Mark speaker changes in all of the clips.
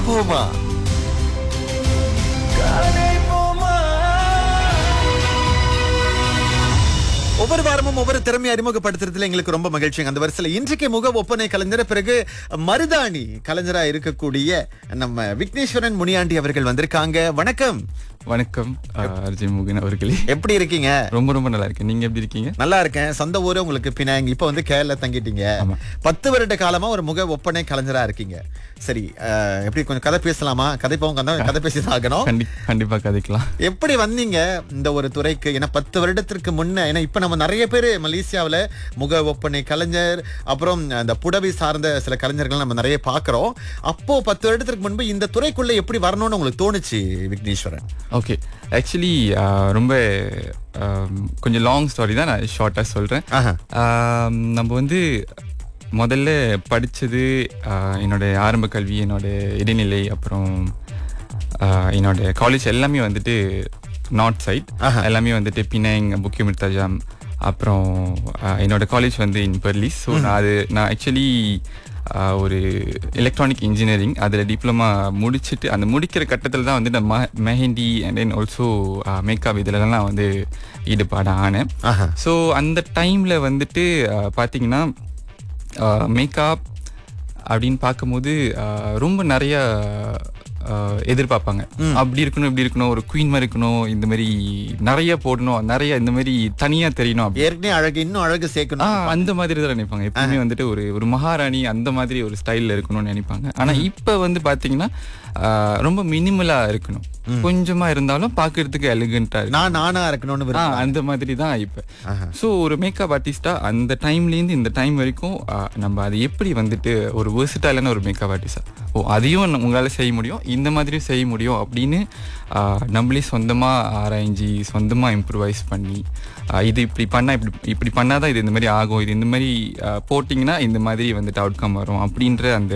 Speaker 1: போமா ஒவ்வொரு வாரமும் ஒவ்வொரு திறமையை அறிமுகப்படுத்துறதுல எங்களுக்கு ரொம்ப மகிழ்ச்சி அந்த வரிசையில் இன்றைக்கு முக ஒப்பனை கலைஞர் பிறகு மருதாணி கலைஞரா இருக்கக்கூடிய நம்ம விக்னேஸ்வரன் முனியாண்டி அவர்கள் வந்திருக்காங்க வணக்கம்
Speaker 2: வணக்கம் அஹ், அர்ஜுன் முகன் அவர்களே
Speaker 1: எப்படி இருக்கீங்க
Speaker 2: ரொம்ப ரொம்ப நல்லா இருக்கேன் நீங்க எப்படி இருக்கீங்க
Speaker 1: நல்லா இருக்கேன் சொந்த ஊரு உங்களுக்கு பினாங் இப்ப வந்து கேரள தங்கிட்டீங்க
Speaker 2: ஆமா.
Speaker 1: பத்து வருட காலமா ஒரு முக ஒப்பனை கலைஞரா இருக்கீங்க சரி அஹ், எப்படி கொஞ்சம் கதை பேசலாமா கதை போங்க கதை பேசி தான் ஆகணும்
Speaker 2: கண்டி கண்டிப்பா கதைக்கலாம்
Speaker 1: எப்படி வந்தீங்க இந்த ஒரு துறைக்கு ஏன்னா பத்து வருடத்திற்கு முன்ன ஏன்னா இப்ப நம்ம நிறைய பேர் மலேசியாவுல முக ஒப்பனை கலைஞர் அப்புறம் அந்த புடவை சார்ந்த சில கலைஞர்கள் நம்ம நிறைய பாக்குறோம் அப்போ பத்து வருடத்திற்கு முன்பு இந்த துறைக்குள்ள எப்படி வரணும்னு உங்களுக்கு தோணுச்சு விக்னேஸ்வரன்
Speaker 2: ஓகே ஆக்சுவலி ரொம்ப ஆம், கொஞ்சம் லாங் ஸ்டாரி தான் நான் ஷார்ட்டாக சொல்கிறேன்
Speaker 1: ஆஹா.
Speaker 2: நம்ம வந்து முதல்ல படித்தது என்னோட ஆரம்ப கல்வி என்னோட இடைநிலை அப்புறம் ஆஹ், என்னோட காலேஜ் எல்லாமே வந்துட்டு நார்த் சைட் எல்லாமே வந்துட்டு பினாங் புக்கிய மிர்தாஜாம் அப்புறம் ஆஹ், என்னோட காலேஜ் வந்து இன் பெர்லிஸ் ஸோ நான் அது நான் ஆக்சுவலி ஒரு எலக்ட்ரானிக் இன்ஜினியரிங் அதில் டிப்ளமா முடிச்சுட்டு அந்த முடிக்கிற கட்டத்தில் தான் வந்து நான் ம- mehndi and then also makeup இதிலலாம் நான் வந்து ஈடுபாடு ஆனேன்
Speaker 1: ஆஹா.
Speaker 2: ஸோ அந்த டைமில் வந்துட்டு ஆஹ், பார்த்தீங்கன்னா மேக்கப் அப்படின்னு பார்க்கும்போது ஆஹ், ரொம்ப நிறைய ஆஹ், எதிர்பார்ப்பாங்க அப்படி இருக்கணும் இப்படி இருக்கணும் ஒரு குயின் மாதிரி இருக்கணும் இந்த மாதிரி நிறைய போடணும் நிறைய இந்த மாதிரி தனியா தெரியணும் அப்படி
Speaker 1: ஏற்கனவே அழகு இன்னும் அழகு
Speaker 2: ஆ
Speaker 1: சேர்க்கணும்
Speaker 2: அந்த மாதிரி தான் நினைப்பாங்க எப்பவுமே வந்துட்டு ஒரு ஒரு மகாராணி அந்த மாதிரி ஒரு ஸ்டைல்ல இருக்கணும்னு நினைப்பாங்க ஆனா இப்ப வந்து பாத்தீங்கன்னா ஆ, ரொம்ப மினிமலா இருக்கணும் கொஞ்சமா இருந்தாலும் பாக்குறதுக்கு எலிகண்டா இருக்கு
Speaker 1: நான் நானா இருக்கணும்னு
Speaker 2: ஆ,
Speaker 1: விரும்புறேன்.
Speaker 2: அந்த மாதிரி தான் இப்ப சோ ஒரு மேக்கப் ஆர்டிஸ்டா அந்த டைம்ல இருந்து இந்த டைம் வரைக்கும் ஆ, நம்ம அது எப்படி வந்துட்டு ஒரு வெர்சிட்டாலான ஒரு மேக்கப் ஆர்டிஸ்டா ஓ அதையும் நம்ம- உங்களால செய்ய முடியும் இந்த மாதிரியும் செய்ய முடியும் அப்படின்னு ஆ, நம்மளே சொந்தமா ஆராய்ஞ்சி சொந்தமா இம்ப்ரூவைஸ் பண்ணி ஆ, இது இப்படி பண்ணா இப்படி இப்படி பண்ணாதான் இது இந்த மாதிரி ஆகும் இது இந்த மாதிரி ஆ, போட்டிங்கன்னா இந்த மாதிரி வந்துட்டு அவுட்கம் வரும் அப்படின்ற அந்த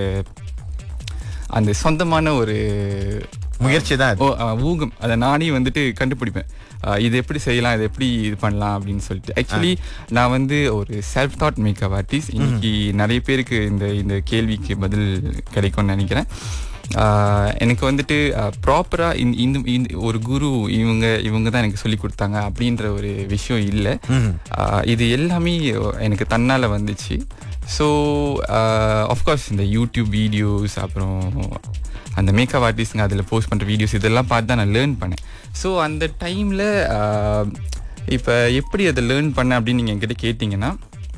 Speaker 2: அந்த சொந்தமான ஒரு
Speaker 1: முயற்சி தான்
Speaker 2: ஓ ஆ, ஊகம் அதை நானே வந்துட்டு கண்டுபிடிப்பேன் ஆ, இது எப்படி செய்யலாம் இது எப்படி இது பண்ணலாம் அப்படின்னு சொல்லிட்டு ஆக்சுவலி நான் வந்து ஒரு செல்ஃப் தாட் மேக்கப் ஆர்டிஸ்ட் இன்னைக்கு நிறைய பேருக்கு இந்த இந்த கேள்விக்கு பதில் கிடைக்கும்னு நினைக்கிறேன் ஆ, எனக்கு வந்துட்டு ப்ராப்பராக இந்த இந்த ஒரு குரு இவங்க இவங்க தான் எனக்கு சொல்லி கொடுத்தாங்க அப்படின்ற ஒரு விஷயம் இல்லை இது எல்லாமே எனக்கு தன்னால் வந்துச்சு ஸோ ஆஃப்கோர்ஸ் இந்த யூடியூப் வீடியோஸ் அப்புறம் அந்த மேக்கப் ஆர்டிஸ்ட்ங்க அதில் போஸ்ட் பண்ணுற வீடியோஸ் இதெல்லாம் பார்த்து தான் நான் லேர்ன் பண்ணேன் ஸோ அந்த டைமில் இப்போ எப்படி அதை லேர்ன் பண்ணேன் அப்படின்னு நீங்கள் என்கிட்ட கேட்டிங்கன்னா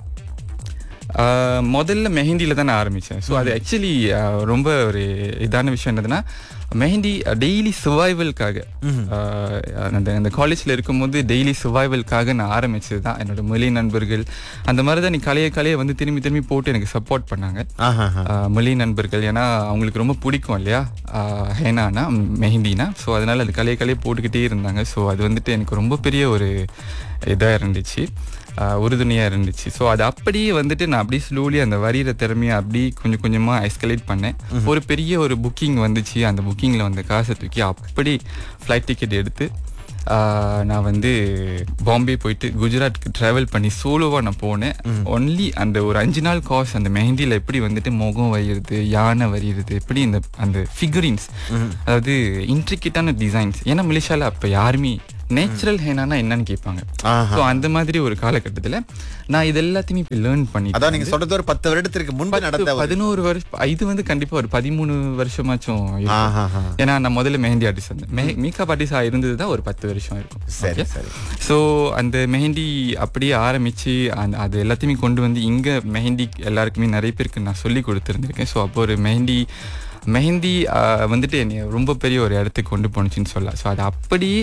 Speaker 2: ஆஹ் முதல்ல மெஹந்தியில் தான் நான் ஆரம்பித்தேன் ஸோ அது ஆக்சுவலி ரொம்ப ஒரு இதான விஷயம் என்னதுன்னா மெஹந்தி டெய்லி சர்வைவல்காக அந்த அந்த காலேஜில் இருக்கும்போது டெய்லி சர்வைவல்காக நான் ஆரம்பிச்சது தான் என்னோட மொழி நண்பர்கள் அந்த மாதிரி தான் நீ கலைய கலையை வந்து திரும்பி திரும்பி போட்டு எனக்கு சப்போர்ட் பண்ணாங்க
Speaker 1: ஆஹா.
Speaker 2: ஆஹ் மொழி நண்பர்கள் ஏன்னா அவங்களுக்கு ரொம்ப பிடிக்கும் இல்லையா ஆஹ் ஹேனானா மெஹந்தினா ஸோ அதனால அது கலைய கலையை போட்டுக்கிட்டே இருந்தாங்க ஸோ அது வந்துட்டு எனக்கு ரொம்ப பெரிய ஒரு இதாக இருந்துச்சு ஆஹ் உறுதுணையாக இருந்துச்சு ஸோ அது அப்படியே வந்துட்டு நான் அப்படியே ஸ்லோலி அந்த வரியிற திறமையை அப்படியே கொஞ்சம் கொஞ்சமாக எஸ்கலேட் பண்ணேன் ஒரு பெரிய ஒரு புக்கிங் வந்துச்சு அந்த புக்கிங்கில் வந்த காசை தூக்கி அப்படி ஃப்ளைட் டிக்கெட் எடுத்து ஆஹ் நான் வந்து பாம்பே போயிட்டு குஜராத்துக்கு ட்ராவல் பண்ணி சோலோவாக நான் போனேன் ஒன்லி அந்த ஒரு அஞ்சு நாள் காஸ் அந்த மெஹந்தியில் எப்படி வந்துட்டு முகம் வரைகிறது யானை வரைகிறது எப்படி இந்த அந்த ஃபிகரின்ஸ் அதாவது இன்ட்ரிகேட்டான டிசைன்ஸ் ஏன்னா மலேசியாவில் அப்போ யாருமே நேச்சுரல் ஹேனானா என்னன்னு கேட்பாங்க
Speaker 1: ஆஹா.
Speaker 2: ஸோ அந்த மாதிரி ஒரு காலகட்டத்தில் நான் இது எல்லாத்தையுமே இப்போ லேர்ன் பண்ணி
Speaker 1: அதான் நீங்க சொல்றது ஒரு பத்து வருடத்திற்கு முன்பு நடந்த ஒரு-
Speaker 2: பதினோரு வருஷம் இது வந்து கண்டிப்பா ஒரு பதிமூணு வருஷமாச்சும் இருக்கும்.
Speaker 1: ஆஹாஹா.
Speaker 2: ஏன்னா நான் முதல்ல மெஹந்தி ஆர்டிஸ்ட் வந்து மேக்கப் ஆர்டிஸ்ட் இருந்தது தான் ஒரு பத்து வருஷம் இருக்கும்
Speaker 1: சரி சரி
Speaker 2: ஸோ அந்த மெஹந்தி அப்படியே ஆரம்பிச்சு அந்த அது எல்லாத்தையுமே கொண்டு வந்து இங்க மெஹந்தி எல்லாருக்குமே நிறைய பேருக்கு நான் சொல்லி கொடுத்துருந்துருக்கேன் ஸோ அப்போ ஒரு மெஹந்தி மெஹந்தி ஆஹ், வந்துட்டு என்னை ரொம்ப பெரிய ஒரு இடத்துக்கு கொண்டு போணுச்சுன்னு சொல்லலாம் ஸோ அது அப்படியே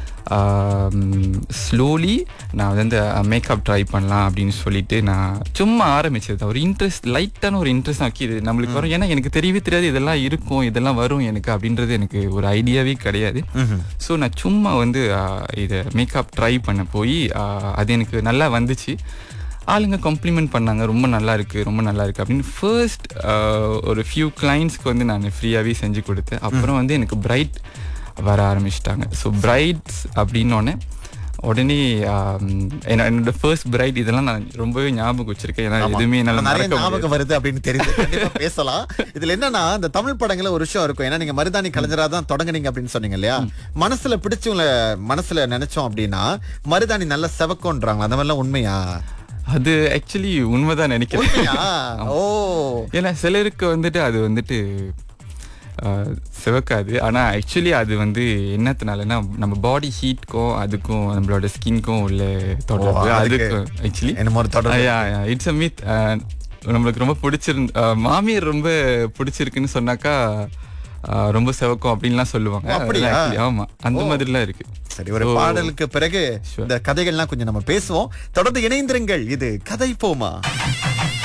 Speaker 2: ஸ்லோலி நான் வந்து மேக்கப் ட்ரை பண்ணலாம் அப்படின்னு சொல்லிட்டு நான் சும்மா ஆரம்பிச்சது ஒரு இன்ட்ரெஸ்ட் லைட்டான ஒரு இன்ட்ரெஸ்ட் ஓகே இது நம்மளுக்கு வரும் ஏன்னா எனக்கு தெரியவே தெரியாது இதெல்லாம் இருக்கும் இதெல்லாம் வரும் எனக்கு அப்படின்றது எனக்கு ஒரு ஐடியாவே கிடையாது ஸோ நான் சும்மா வந்து ஆஹ், இதை மேக்கப் ட்ரை பண்ண போய் ஆஹ், அது எனக்கு நல்லா வந்துச்சு ஆளுங்க காம்ப்ளிமெண்ட் பண்ணாங்க ரொம்ப நல்லா இருக்கு ரொம்ப நல்லா இருக்கு அப்படின்னு ஃபர்ஸ்ட் ஒரு ஃபியூ கிளைண்ட்ஸ்க்கு வந்து நான் ஃப்ரீயாகவே செஞ்சு கொடுத்தேன் அப்புறம் வந்து எனக்கு பிரைட் வர ஆரம்பிச்சிட்டாங்க ஸோ பிரைட்ஸ் அப்படின்னோடனே உடனே ஆம், என்ன- என்னோட ஃபர்ஸ்ட் பிரைட் இதெல்லாம் நான் ரொம்பவே ஞாபகம் வச்சிருக்கேன் ஏன்னா
Speaker 1: ஆமா.
Speaker 2: எதுவுமே என்னால
Speaker 1: நிறைய
Speaker 2: மறக்க முடியாது.
Speaker 1: ஞாபகம் வருது அப்படின்னு தெரியுது கண்டிப்பா பேசலாம் இதுல என்னன்னா இந்த தமிழ் படங்கள்ல ஒரு விஷயம் இருக்கும் ஏன்னா நீங்க மருதாணி கலைஞரா தான் தொடங்குனீங்க அப்படின்னு சொன்னீங்க இல்லையா மனசுல பிடிச்சவங்கள மனசுல நினைச்சோம் அப்படின்னா மருதாணி நல்ல செவக்கோன்றாங்க அந்த மாதிரிலாம் உண்மையா
Speaker 2: அது ஆக்சுவலி உண்மைதான் நினைக்கிறேன்
Speaker 1: உண்மையா ஓ
Speaker 2: ஏன்னா சிலருக்கு வந்துட்டு அது வந்துட்டு ஆஹ், சிவக்காது ஆனா ஆக்சுவலி அது வந்து என்னத்தினாலன்னா நம்ம பாடி ஹீட்க்கும் அதுக்கும் நம்மளோட ஸ்கின்க்கும் உள்ள தொடர்பு
Speaker 1: ஓ, அதுக்கு
Speaker 2: அதுக்கு ஆக்சுவலி
Speaker 1: என்னமோ ஒரு தொடர்பு
Speaker 2: இட்ஸ் அ மீத் நம்மளுக்கு ரொம்ப பிடிச்சிருந்த ஆஹ், மாமியார் ரொம்ப பிடிச்சிருக்குன்னு சொன்னாக்கா ஆஹ், ரொம்ப சிவக்கும் அப்படின்லாம் சொல்லுவாங்க
Speaker 1: ஓ, அப்படியா?
Speaker 2: அதெல்லாம் actually- ஆமா அந்த மாதிரிலாம் இருக்கு
Speaker 1: சரி ஒரு பாடலுக்கு பிறகு இந்த கதைகள்லாம் கொஞ்சம் நம்ம பேசுவோம் தொடர்ந்து இணைந்திருங்கள் இது கதை போமா